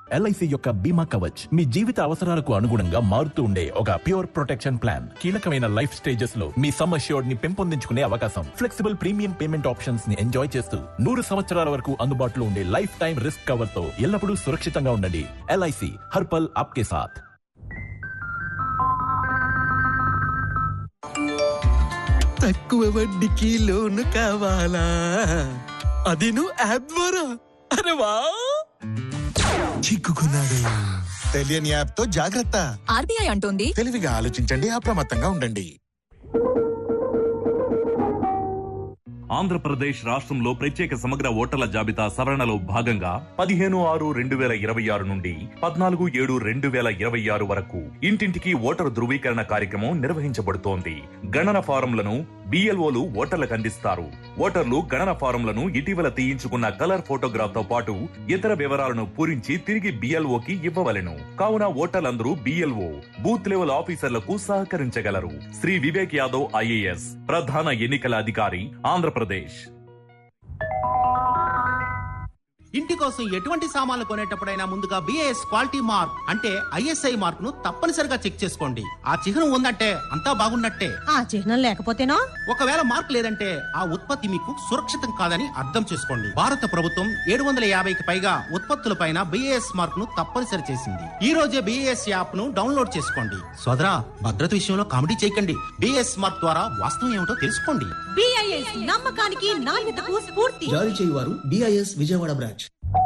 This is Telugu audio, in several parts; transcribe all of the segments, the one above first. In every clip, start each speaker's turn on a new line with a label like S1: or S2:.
S1: ఎల్ఐసి యొక్క బీమా కవచ్ మీ జీవిత అవసరాలకు అనుగుణంగా మారుతూ ఉండే ఒక ప్యూర్ ప్రొటెక్షన్ ప్లాన్ కీలకమైన లైఫ్ స్టేజెస్ లో మీ సమ్ అష్యూర్డ్ ని పెంపొందించుకునే అవకాశం ఫ్లెక్సిబుల్ ప్రీమియం పేమెంట్ ఆప్షన్స్ ని ఎంజాయ్ చేస్తూ నూరు సంవత్సరాల వరకు అందుబాటులో ఉండే లైఫ్ టైం రిస్క్ కవర్ తో ఎల్లప్పుడూ సురక్షితంగా ఉండండి ఎల్ఐసి హర్పల్ ఆప్కే సాథ్
S2: తక్కువ వడ్డీకి లోను కావాలా అది నువ్వు యాప్ ద్వారా అరే వా చిక్కుకున్నాడు
S3: తెలియని యాప్ తో జాగ్రత్త
S4: ఆర్బీఐ అంటోంది
S3: తెలివిగా ఆలోచించండి అప్రమత్తంగా ఉండండి
S5: ఆంధ్రప్రదేశ్ రాష్ట్రంలో ప్రత్యేక సమగ్ర ఓటర్ల జాబితా సవరణలో భాగంగా పదిహేను ఆరు రెండు వేల ఇరవై ఆరు నుండి పద్నాలుగు ఏడు రెండు వేల ఇరవై ఆరు వరకు ఇంటింటికి ఓటరు ధృవీకరణ కార్యక్రమం నిర్వహించబడుతోంది గణన ఫారంలను బిఎల్ఓలు ఓటర్లకు అందిస్తారు ఓటర్లు గణన ఫారంలను ఇటీవల తీయించుకున్న కలర్ ఫోటోగ్రాఫ్ తో పాటు ఇతర వివరాలను పూరించి తిరిగి బిఎల్ఓకి ఇవ్వవలెను కావున ఓటర్లందరూ బిఎల్ఓ బూత్ లెవెల్ ఆఫీసర్లకు సహకరించగలరు శ్రీ వివేక్ యాదవ్ ఐఏఎస్ ప్రధాన ఎన్నికల అధికారి ఆంధ్రప్రదేశ్
S6: ఇంటి కోసం ఎటువంటి సామాన్లు కొనేటప్పుడైనా ముందుగా బిఏఎస్ క్వాలిటీ మార్క్ అంటే ఐఎస్ఐ మార్క్ ను తప్పనిసరిగా చెక్ చేసుకోండి ఆ చిహ్నం ఉందంటే అంతా బాగున్నట్టే
S7: ఆ చిహ్నం లేకపోతేనో
S6: ఒకవేళ మార్క్ లేదంటే ఆ ఉత్పత్తి మీకు సురక్షితం కాదని అర్థం చేసుకోండి భారత ప్రభుత్వం ఏడు వందల యాభైకి పైగా ఉత్పత్తులపైన బిఏఎస్ మార్క్ ను తప్పనిసరి చేసింది ఈ రోజే బిఏఎస్ యాప్ ను డౌన్లోడ్ చేసుకోండి సోదరా భద్రత విషయంలో కామెడీ చేయకండి బిఏఎస్ మార్క్ ద్వారా వాస్తవం ఏమిటో తెలుసుకోండి
S7: బిఐఎస్ నమ్మకానికి నాణ్యతకు స్ఫూర్తి
S8: జారీ చేయువారు డిఐఎస్ విజయవాడ బ్రాంచ్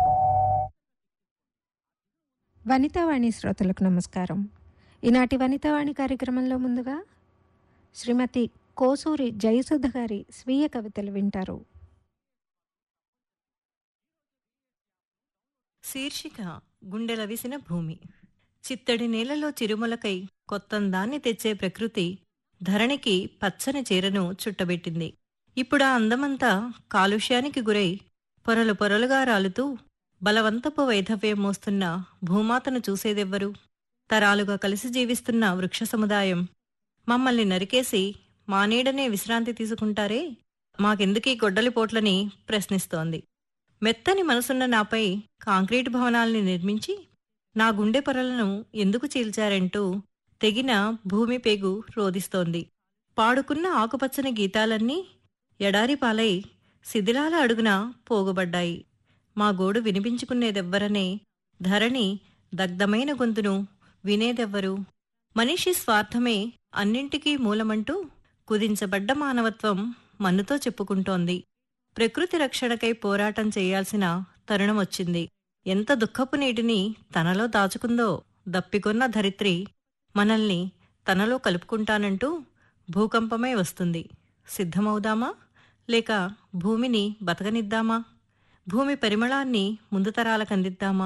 S9: వనితావాణి శ్రోతలకు నమస్కారం ఈనాటి వనితావాణి కార్యక్రమంలో ముందుగా శ్రీమతి కోసూరి జయసుధ గారి స్వీయ కవితలు వింటారు
S10: శీర్షిక గుండెల విసిన భూమి చిత్తడి నేలలో చిరుమలకై కొత్తందాన్ని తెచ్చే ప్రకృతి ధరణికి పచ్చని చీరను చుట్టబెట్టింది ఇప్పుడా అందమంతా కాలుష్యానికి గురై పొరలు పొరలుగా రాలుతూ బలవంతపు వైధవ్యం మోస్తున్న భూమాతను చూసేదెవ్వరు తరాలుగా కలిసి జీవిస్తున్న వృక్ష సముదాయం మమ్మల్ని నరికేసి మా నీడనే విశ్రాంతి తీసుకుంటారే మాకెందుకీ గొడ్డలి పోట్లని ప్రశ్నిస్తోంది మెత్తని మనసున్న నాపై కాంక్రీటు భవనాల్ని నిర్మించి నా గుండె పొరలను ఎందుకు చీల్చారంటూ తెగిన భూమి పేగు రోదిస్తోంది పాడుకున్న ఆకుపచ్చని గీతాలన్నీ ఎడారి పాలై శిథిలాల అడుగున పోగుబడ్డాయి మా గోడు వినిపించుకునేదెవ్వరనే ధరణి దగ్ధమైన గొంతును వినేదెవ్వరు మనిషి స్వార్థమే అన్నింటికీ మూలమంటూ కుదించబడ్డ మానవత్వం మన్నుతో చెప్పుకుంటోంది ప్రకృతి రక్షణకై పోరాటం చేయాల్సిన తరుణం వచ్చింది ఎంత దుఃఖపు నీటిని తనలో దాచుకుందో దప్పికొన్న ధరిత్రి మనల్ని తనలో కలుపుకుంటానంటూ భూకంపమే వస్తుంది సిద్ధమవుదామా లేక భూమిని బతకనిద్దామా భూమి పరిమళాన్ని ముందు తరాలకందిద్దామా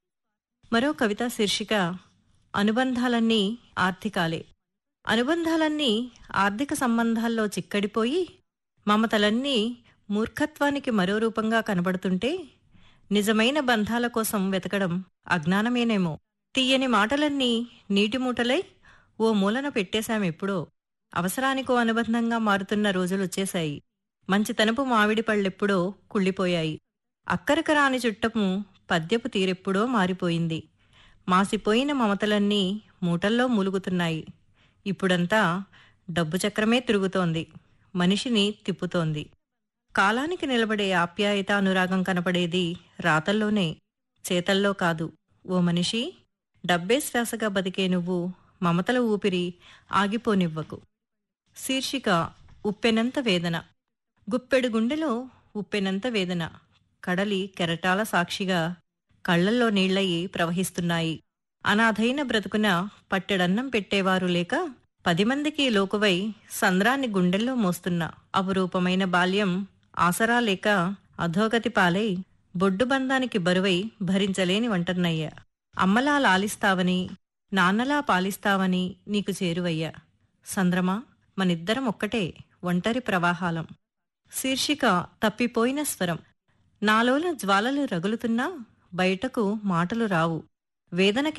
S10: మరో కవిత శీర్షిక అనుబంధాలన్నీ ఆర్థికాలే అనుబంధాలన్నీ ఆర్థిక సంబంధాల్లో చిక్కడిపోయి మమతలన్నీ మూర్ఖత్వానికి మరో రూపంగా కనబడుతుంటే నిజమైన బంధాల కోసం వెతకడం అజ్ఞానమేనేమో తీయని మాటలన్నీ నీటి మూటలై ఓ మూలన పెట్టేశామెప్పుడో అవసరానికో అనుబంధంగా మారుతున్న రోజులొచ్చేశాయి మంచితనపు మామిడి పళ్ళెప్పుడో కుళ్ళిపోయాయి అక్కరక రాని చుట్టము పద్యపు తీరెప్పుడో మారిపోయింది మాసిపోయిన మమతలన్నీ మూటల్లో మూలుగుతున్నాయి ఇప్పుడంతా డబ్బు చక్రమే తిరుగుతోంది మనిషిని తిప్పుతోంది కాలానికి నిలబడే ఆప్యాయత అనురాగం కనపడేది రాతల్లోనే చేతల్లో కాదు ఓ మనిషి డబ్బే శ్వాసగా బతికే నువ్వు మమతల ఊపిరి ఆగిపోనివ్వకు శీర్షిక ఉప్పెనంత వేదన గుప్పెడు గుండెలో ఉప్పెనంత వేదన కడలి కెరటాల సాక్షిగా కళ్లల్లో నీళ్లయి ప్రవహిస్తున్నాయి అనాథైన బ్రతుకున పట్టెడన్నం పెట్టేవారు లేక పది మందికి లోకువై సంద్రాన్ని గుండెల్లో మోస్తున్న అపురూపమైన బాల్యం ఆసరా లేక అధోగతి పాలై బొడ్డు బంధానికి బరువై భరించలేని వంటన్నయ్యా అమ్మలా లాలిస్తావని నాన్నలా పాలిస్తావని నీకు చేరువయ్యా సంద్రమా మనిద్దరం ఒక్కటే ఒంటరి ప్రవాహాలం శీర్షిక తప్పిపోయిన స్వరం నాలోన జ్వాలలు రగులుతున్నా బయటకు మాటలు రావు వేదనకి